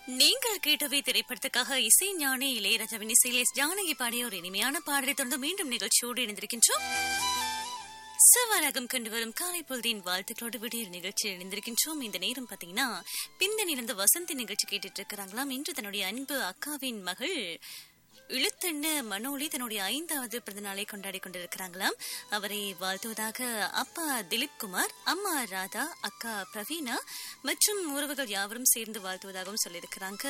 நீங்கள் கேட்டவை திரைப்படத்துக்காக இசை ஞானி இளையராஜாவின் இசையிலே ஜானகி பாடிய ஒரு இனிமையான பாடலை தொடர்ந்து மீண்டும் நிகழ்ச்சியோடு இணைந்திருக்கின்றோம் செவ்வாயகம் கண்டு வரும் காலை பொழுதின் வாழ்த்துக்களோடு விடியல் நிகழ்ச்சியில் இணைந்திருக்கின்றோம் இந்த நேரம் பாத்தீங்கன்னா பிந்தனிலிருந்து வசந்தி நிகழ்ச்சி கேட்டுட்டு இருக்கிறாங்களாம் இன்று தன்னுடைய அன்பு அக்காவின் மகள் இழுத்தண்ண மனோலி தன்னுடைய ஐந்தாவது பிறந்த நாளை கொண்டாடி கொண்டிருக்கிறாங்களாம் அவரை வாழ்த்துவதாக அப்பா திலீப் குமார் அம்மா ராதா அக்கா பிரவீனா மற்றும் உறவுகள் யாவரும் சேர்ந்து வாழ்த்துவதாகவும் சொல்லியிருக்கிறாங்க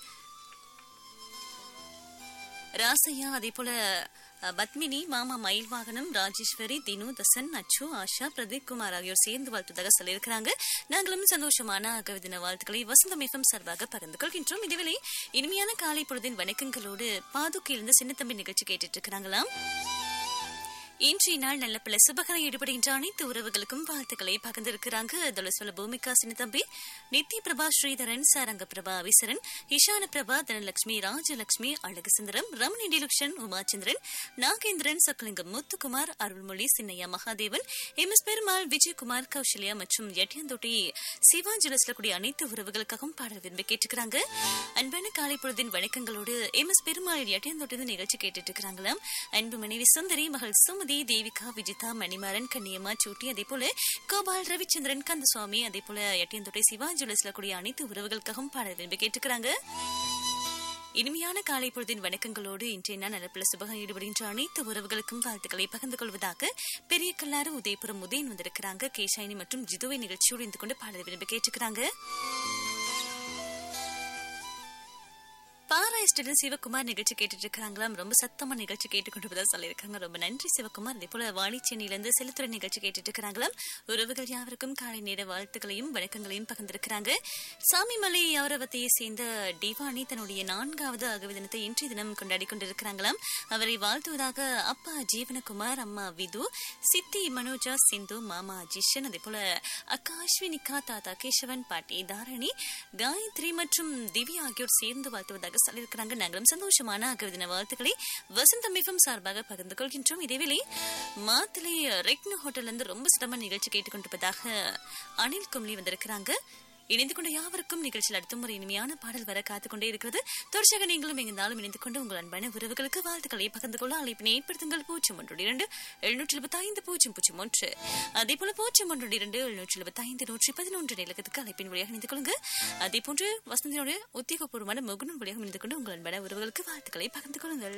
ராசையா அதே போல அஹ், பத்மினி மாமா மயில் வாகனம் ராஜேஸ்வரி தினு தசன் அச்சு ஆஷா பிரதீப் குமார் ஆகியோர் சேர்ந்து வாழ்த்துவதாக சொல்லியிருக்கிறாங்க நாங்களும் சந்தோஷமான அகவி தின வாழ்த்துக்களை வசந்தம் எஃப்எம் சார்பாக பகிர்ந்து கொள்கின்றோம் இதுவேளை இனிமையான காலை பொழுதின் வணக்கங்களோடு பாதுகையிலிருந்து சின்னத்தம்பி நிகழ்ச்சி கேட்டுட்டு இருக்கிறாங்களாம் இன்றைய நாள் நல்ல பல சுபகரம் ஈடுபடுகின்ற அனைத்து உறவுகளுக்கும் வாழ்த்துக்களை பகிர்ந்திருக்கிறாங்க அதோட சொல்ல பூமிகா சின்னத்தம்பி நித்ய பிரபா ஸ்ரீதரன் சாரங்க பிரபா அவிசரன் இஷான பிரபா தனலட்சுமி ராஜலட்சுமி அழகு சுந்தரம் ரமணி டிலுக்ஷன் உமாச்சந்திரன் நாகேந்திரன் சொக்கலிங்கம் முத்துக்குமார் அருள்மொழி சின்னையா மகாதேவன் எம் எஸ் பெருமாள் விஜயகுமார் கௌசல்யா மற்றும் எட்டியந்தொட்டி சிவாஞ்சலஸ்ல கூடிய அனைத்து உறவுகளுக்காகவும் பாடல் விரும்பி கேட்டுக்கிறாங்க அன்பான காலை பொழுதின் வணக்கங்களோடு எம் எஸ் பெருமாள் எட்டியந்தொட்டி நிகழ்ச்சி கேட்டுட்டு இருக்கிறாங்களாம் அன்பு மனைவி சுந்தரி மகள் சுமதி தேவிகா விஜிதா மணிமாறன் கன்னியம்மா சூட்டி அதே போல கோபால் ரவிச்சந்திரன் கந்தசுவாமி அதே போல எட்டியந்தொட்டை சிவா ஜுவல்ஸ்ல கூடிய அனைத்து உறவுகளுக்காகவும் பாடல் விரும்பி கேட்டுக்கிறாங்க இனிமையான காலை பொழுதின் வணக்கங்களோடு இன்றைய நாள் நலப்பில சுபகம் ஈடுபடுகின்ற அனைத்து உறவுகளுக்கும் வாழ்த்துக்களை பகிர்ந்து கொள்வதாக பெரிய கல்லாறு உதயபுரம் உதயன் வந்திருக்கிறாங்க கேஷாயினி மற்றும் ஜிதுவை நிகழ்ச்சியோடு இருந்து கொண்டு பாடல் விரும்பி கேட்டுக்கிறாங்க பாராயிஸ்டன் சிவகுமார் நிகழ்ச்சி கேட்டுட்டு இருக்காங்களாம் ரொம்ப சத்தமா நிகழ்ச்சி கேட்டுக்கொண்டு தான் சொல்லியிருக்காங்க ரொம்ப நன்றி சிவகுமார் அதே போல வாணி சென்னையிலிருந்து செலுத்துறை நிகழ்ச்சி கேட்டுட்டு இருக்கிறாங்களாம் உறவுகள் யாவருக்கும் காலை நேர வாழ்த்துக்களையும் வணக்கங்களையும் பகிர்ந்திருக்கிறாங்க சாமிமலை யாவரவத்தையை சேர்ந்த டிவானி தன்னுடைய நான்காவது அகவி தினத்தை இன்றைய தினம் கொண்டாடி கொண்டிருக்கிறாங்களாம் அவரை வாழ்த்துவதாக அப்பா ஜீவனகுமார் அம்மா விது சித்தி மனோஜா சிந்து மாமா ஜிஷன் அதே போல அக்கா அஸ்வினிகா தாத்தா கேசவன் பாட்டி தாரணி காயத்ரி மற்றும் திவ்யா ஆகியோர் சேர்ந்து வாழ்த்துவதாக சொல்லியிருக்கிறாங்க நாங்களும் சந்தோஷமான அகவிதின வாழ்த்துக்களை வசந்த மிகம் சார்பாக பகிர்ந்து கொள்கின்றோம் இதேவேளை மாத்திரை ரெக்னு ஹோட்டல்ல இருந்து ரொம்ப சிரம நிகழ்ச்சி கேட்டுக்கொண்டிருப்பதாக அனில் கும்லி வந்திருக்கிறாங்க இணைந்து கொண்ட யாவருக்கும் நிகழ்ச்சியில் அடுத்த முறை இனிமையான பாடல் வர காத்துக் கொண்டே இருக்கிறது தொடர்ச்சியாக நீங்களும் எங்கிருந்தாலும் இணைந்து கொண்டு உங்கள் அன்பான உறவுகளுக்கு வாழ்த்துக்களை பகிர்ந்து கொள்ள அழைப்பினை ஏற்படுத்துங்கள் பூஜ்ஜியம் ஒன்று இரண்டு எழுநூற்றி எழுபத்தி ஐந்து பூஜ்ஜியம் பூஜ்ஜியம் ஒன்று அதே போல பூஜ்ஜியம் ஒன்று இரண்டு எழுநூற்றி எழுபத்தி ஐந்து நூற்றி பதினொன்று நிலக்கத்துக்கு அழைப்பின் வழியாக இணைந்து கொள்ளுங்க அதே போன்று வசந்தியோட உத்தியோகபூர்வமான முகநூல் வழியாக இணைந்து கொண்டு உங்கள் அன்பான உறவுகளுக்கு வாழ்த்துக்களை பகிர்ந்து கொள்ளுங்கள்